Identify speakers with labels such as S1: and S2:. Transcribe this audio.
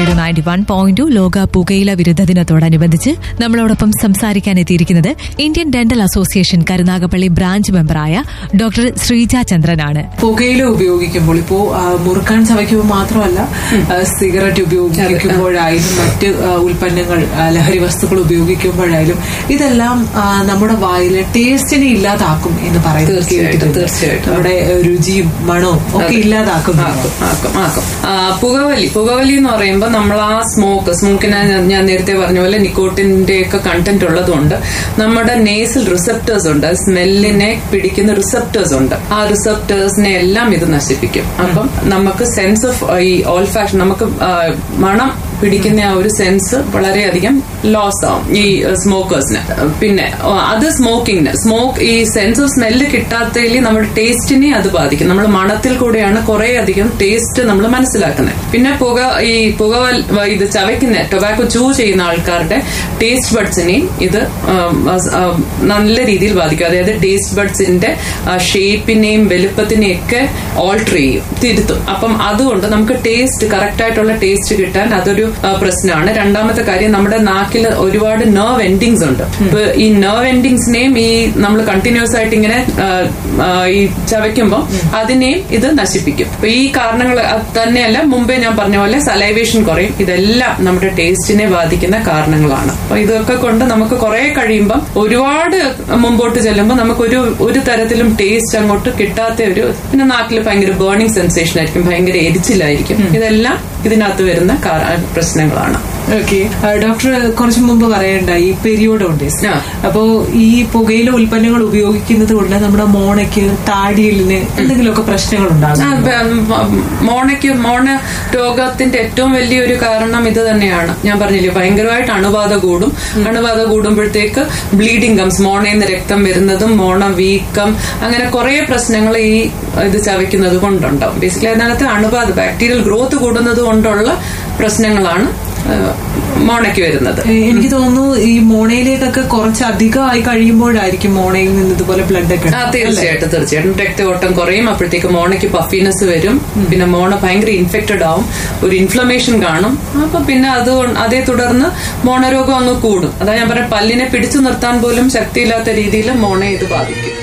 S1: Radio ninety one point ലോക പുകയില വിരുദ്ധ ദിനത്തോടനുബന്ധിച്ച് നമ്മളോടൊപ്പം സംസാരിക്കാൻ എത്തിയിരിക്കുന്നത് Indian dental association Karunagappally branch മെമ്പറായ ഡോക്ടർ ശ്രീജ ചന്ദ്രനാണ്
S2: പുകയില ഉപയോഗിക്കുമ്പോൾ ഇപ്പോ ആ, മുറുക്കാൻ ചവയ്ക്കുമ്പോൾ മാത്രമല്ല ആ, സിഗരറ്റ് ഉപയോഗിക്കുമ്പോഴായാലും മറ്റ് ആ, ഉൽപ്പന്നങ്ങൾ ആ, ലഹരി വസ്തുക്കൾ ഉപയോഗിക്കുമ്പോഴായാലും ഇതെല്ലാം ആ, നമ്മുടെ വായിലെ ടേസ്റ്റിനെ ഇല്ലാതാക്കും എന്ന് പറയുന്നത്
S3: തീർച്ചയായിട്ടും,
S2: കേട്ടിട്ടുണ്ട്.
S3: തീർച്ചയായിട്ടും.
S2: നമ്മുടെ ആ, രുചിയും മണവും ഒക്കെ ഇല്ലാതാക്കും
S3: ആക്കും ആക്കും ആക്കും ആ, പുകവലി പുകവലി എന്ന് പറയുമ്പോൾ നമ്മൾ ആ സ്മോക്ക് സ്മോക്കിനെ ഞാൻ നേരത്തെ പറഞ്ഞ പോലെ നിക്കോട്ടിന്റെ ഒക്കെ കണ്ടന്റ് ഉള്ളതുകൊണ്ട് നമ്മുടെ നേസൽ റിസപ്റ്റേഴ്സ് ഉണ്ട് സ്മെല്ലിനെ പിടിക്കുന്ന റിസപ്റ്റേഴ്സ് ഉണ്ട് ആ റിസപ്റ്റേഴ്സിനെ എല്ലാം ഇത് നശിപ്പിക്കും അപ്പം നമുക്ക് സെൻസ് ഓഫ് ഈ ഓൾ ഫാഷൻ നമുക്ക് ആ, മണം പിടിക്കുന്ന ആ ഒരു സെൻസ് വളരെയധികം ലോസ് ആവും ഈ സ്മോക്കേഴ്സിന് പിന്നെ ആ, അത് സ്മോക്കിങ്ങിന് സ്മോക്ക് ഈ സെൻസ് ഓഫ് സ്മെല്ല് കിട്ടാത്തതിൽ നമ്മുടെ ടേസ്റ്റിനെ അത് ബാധിക്കും നമ്മൾ മണത്തിൽ കൂടെയാണ് കുറെ അധികം ടേസ്റ്റ് നമ്മൾ മനസ്സിലാക്കുന്നത് പിന്നെ പുക ഈ പുക വൽ- വ- ഇത് ചവയ്ക്കുന്ന ടൊബാക്കോ ചൂ ചെയ്യുന്ന ആൾക്കാരുടെ ടേസ്റ്റ് ബഡ്സിനെയും ഇത് ആം, അസ്- ആം, നല്ല രീതിയിൽ ബാധിക്കും അതായത് ടേസ്റ്റ് ബഡ്സിന്റെ ഷേപ്പിനെയും വലുപ്പത്തിനെയും ഒക്കെ ഓൾട്ടർ ചെയ്യും തിരുത്തും അപ്പം അതുകൊണ്ട് നമുക്ക് ടേസ്റ്റ് കറക്റ്റ് ആയിട്ടുള്ള ടേസ്റ്റ് കിട്ടാൻ അതൊരു ആ, പ്രശ്നമാണ് രണ്ടാമത്തെ കാര്യം നമ്മുടെ നാക്കിൽ ഒരുപാട് നെർവ് എൻഡിങ്സ് ഉണ്ട് ഇപ്പൊ ഈ നെർവ് എൻഡിങ്സിനെയും ഈ നമ്മൾ കണ്ടിന്യൂസ് ആയിട്ട് ഇങ്ങനെ ആ, ആ, ഈ ചവയ്ക്കുമ്പോൾ അതിനെയും ഇത് നശിപ്പിക്കും അപ്പൊ ഈ കാരണങ്ങൾ തന്നെയല്ല മുമ്പേ ഞാൻ പറഞ്ഞ പോലെ സലൈവേഷൻ കുറയും ഇതെല്ലാം നമ്മുടെ ടേസ്റ്റിനെ ബാധിക്കുന്ന കാരണങ്ങളാണ് അപ്പൊ ഇതൊക്കെ കൊണ്ട് നമുക്ക് കുറെ കഴിയുമ്പം ഒരുപാട് മുമ്പോട്ട് ചെല്ലുമ്പോൾ നമുക്ക് ഒരു ഒരു തരത്തിലും ടേസ്റ്റ് അങ്ങോട്ട് കിട്ടാത്ത ഒരു പിന്നെ നാട്ടിൽ ഭയങ്കര ബേണിംഗ് സെൻസേഷൻ ആയിരിക്കും ഭയങ്കര എരിച്ചിലായിരിക്കും ഇതെല്ലാം ഇതിനകത്ത് വരുന്ന കാര- പ്രശ്നങ്ങളാണ്
S2: ഓക്കെ ഡോക്ടർ കുറച്ചു മുമ്പ് പറയണ്ട ഈ പെരിയോഡോണ്ടിസ്
S3: ആ.
S2: അപ്പോ ഈ പുകയില ഉൽപ്പന്നങ്ങൾ ഉപയോഗിക്കുന്നത് കൊണ്ട് നമ്മുടെ മോണയ്ക്ക് താടിയലിന് എന്തെങ്കിലുമൊക്കെ പ്രശ്നങ്ങൾ
S3: ആ,
S2: ഉണ്ടാകും
S3: ബ- മോണയ്ക്ക് മോണ രോഗത്തിന്റെ ഏറ്റവും വലിയൊരു കാരണം ഇത് തന്നെയാണ് ഞാൻ പറഞ്ഞില്ലേ ഭയങ്കരമായിട്ട് അണുബാധ കൂടും അണുബാധ കൂടുമ്പോഴത്തേക്ക് ബ്ലീഡിംഗ് കംസ് മോണയിൽ നിന്ന് രക്തം വരുന്നതും മോണ വീക്കം അങ്ങനെ കുറെ പ്രശ്നങ്ങൾ ഈ ഇത് ചവയ്ക്കുന്നത് കൊണ്ടുണ്ടാവും ബേസിക്കലി അതിനകത്ത് അണുബാധ ബാക്ടീരിയൽ ഗ്രോത്ത് കൂടുന്നത് കൊണ്ടുള്ള പ്രശ്നങ്ങളാണ് ആ, മോണയ്ക്ക് വരുന്നത്
S2: ഏ, എനിക്ക് തോന്നുന്നു ഈ മോണയിലേക്കൊക്കെ കുറച്ച് അധികമായി കഴിയുമ്പോഴായിരിക്കും മോണയിൽ നിന്ന് ഇതുപോലെ ബ്ലഡ് ഒക്കെ
S3: ആ തീർച്ചയായിട്ടും തീർച്ചയായിട്ടും രക്തയോട്ടം കുറയും അപ്പോഴത്തേക്ക് മോണയ്ക്ക് പഫിനെസ് വരും പിന്നെ മോണ ഭയങ്കര ഇൻഫെക്റ്റഡ് ആവും ഒരു ഇൻഫ്ലമേഷൻ കാണും അപ്പൊ പിന്നെ അത് കൊണ്ട് അതേ തുടർന്ന് മോണരോഗം അങ്ങ് കൂടും അതാ ഞാൻ പറയാം പല്ലിനെ പിടിച്ചു നിർത്താൻ പോലും ശക്തിയില്ലാത്ത രീതിയിൽ മോണയെ ഇത് ബാധിക്കും